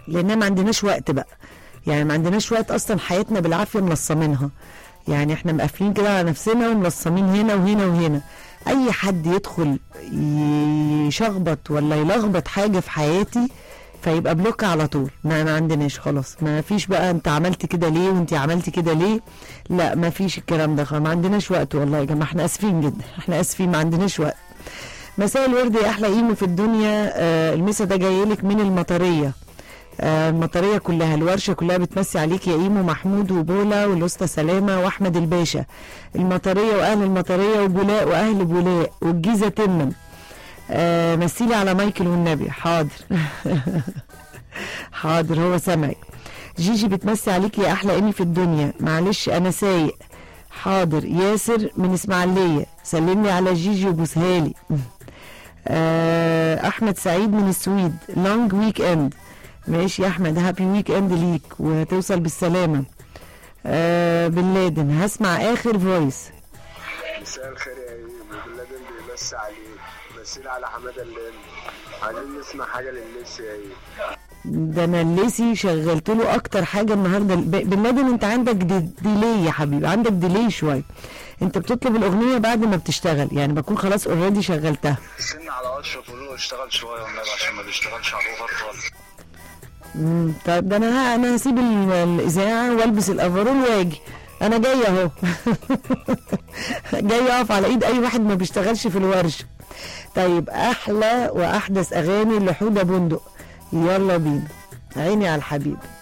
لان ما عندناش وقت بقى يعني ما عندناش وقت اصلا حياتنا بالعافيه منصمينها يعني احنا مقفلين كده على نفسنا ومنصمين هنا وهنا وهنا اي حد يدخل يشخبط ولا يلخبط حاجه في حياتي فيبقى بلوك على طول ما, ما عندناش خلاص ما فيش بقى انت عملت كده ليه وانت عملتي كده ليه لا ما فيش الكلام ده خلاص ما عندناش وقت والله يا جماعه احنا اسفين جدا احنا اسفين ما عندناش وقت مساء الورد يا احلى ايمو في الدنيا آه المسا ده جاي لك من المطريه آه المطريه كلها الورشه كلها بتمسي عليك يا ايمو محمود وبولا والاسطى سلامه واحمد الباشا المطريه واهل المطريه وبولاء واهل بولاء والجيزه تمم آه مسيلي على مايكل والنبي حاضر حاضر هو سمعك جيجي بتمسي عليك يا احلى امي في الدنيا معلش انا سايق حاضر ياسر من اسماعيليه سلمني على جيجي وبوسها لي آه احمد سعيد من السويد لونج ويك اند ماشي يا احمد هابي ويك اند ليك وهتوصل بالسلامه آه بن لادن هسمع اخر فويس مساء الخير يا ايمن بن لادن بيمسي عليك مسينا على حماده الليل عايزين نسمع حاجه للناس يا ايمن ده انا الليسي شغلت له اكتر حاجه النهارده ب- بن لادن انت عندك دي ديلي يا حبيبي عندك ديلي شويه انت بتطلب الاغنيه بعد ما بتشتغل يعني بكون خلاص اوريدي شغلتها سن على اشرف قول له اشتغل شويه والنبي عشان ما بيشتغلش على الاوفر خالص مم، طيب ده انا ه- انا هسيب ال- الاذاعه والبس الافرول واجي انا جايه اهو جايه اقف على ايد اي واحد ما بيشتغلش في الورشه طيب احلى واحدث اغاني لحوده بندق يلا بينا عيني على الحبيب